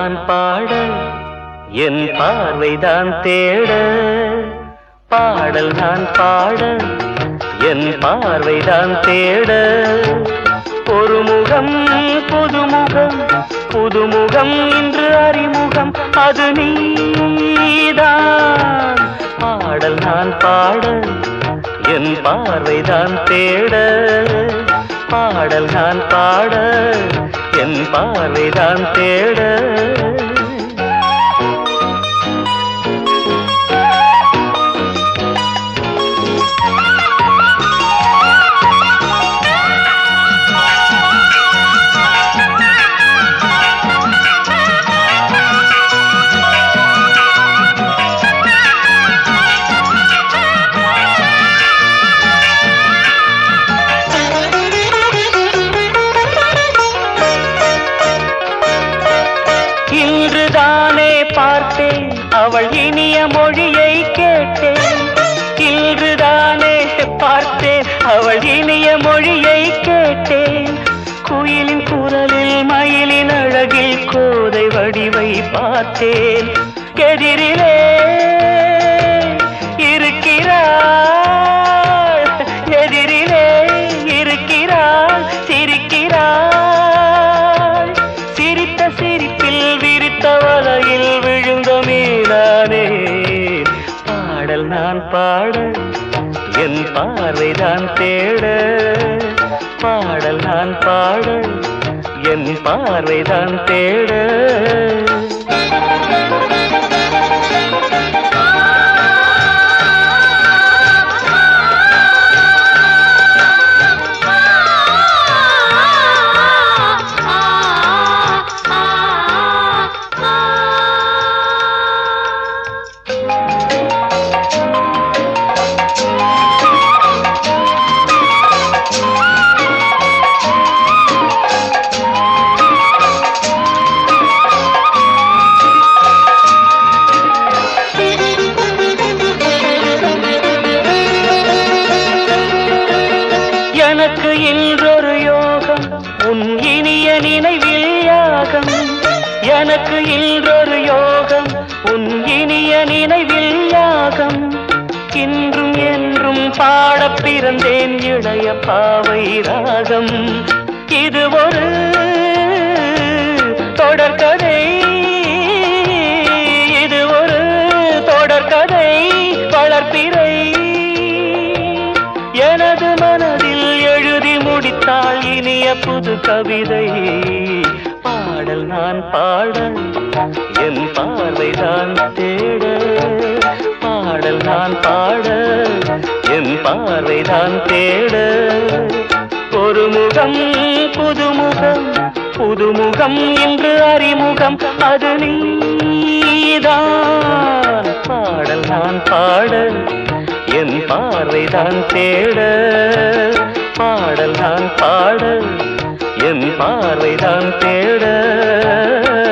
நான் பாட என் பார்வைதான் தேட பாடல் நான் பாட என் பார்வைதான் தேட ஒரு முகம் புதுமுகம் புதுமுகம் இன்று அறிமுகம் அது நீதான் பாடல் நான் பாட என் பார்வைதான் தேட பாடல் நான் பாட என் பார்வைதான் தேட இன்றுதானே பார்த்தேன் அவள் இனிய மொழியை கேட்டேன் இன்றுதானே பார்த்தேன் அவள் இனிய மொழியை கேட்டேன் குயிலின் குரலில் மயிலின் அழகில் கோதை வடிவை பார்த்தேன் எதிரிலே இருக்கிறாள் எதிரிலே இருக்கிறாள் சிரிக்கிறாள் சிரித்த சிரிப்பில் விரித்த வலையில் விழுந்த மீனானே பாடல் நான் பாட என் பார்வைதான் தேட பாடல் நான் பாட என் பார்வைதான் தேட எனக்கு இன்றொரு யோகம் உன் இனிய நினைவில் யாகம் எனக்கு இன்றொரு யோகம் உன் இனிய நினைவில் யாகம் இன்றும் என்றும் பாடப் பிறந்தேன் இளைய பாவை ராகம் இது ஒரு தொடர்கதை இது ஒரு தொடர்கதை வளர்ப்பிறை எனது மனதில் எழுதி முடித்தாள் இனிய புது கவிதை பாடல் நான் பாட என் பார்வைதான் தேட பாடல் நான் பாட என் பார்வைதான் தேட ஒரு முகம் புதுமுகம் புதுமுகம் இன்று அறிமுகம் அது நீதான் பாடல் நான் பாட என் பார்வைதான் தேட பாடல் நான் பாட என் பார்வைதான் தேட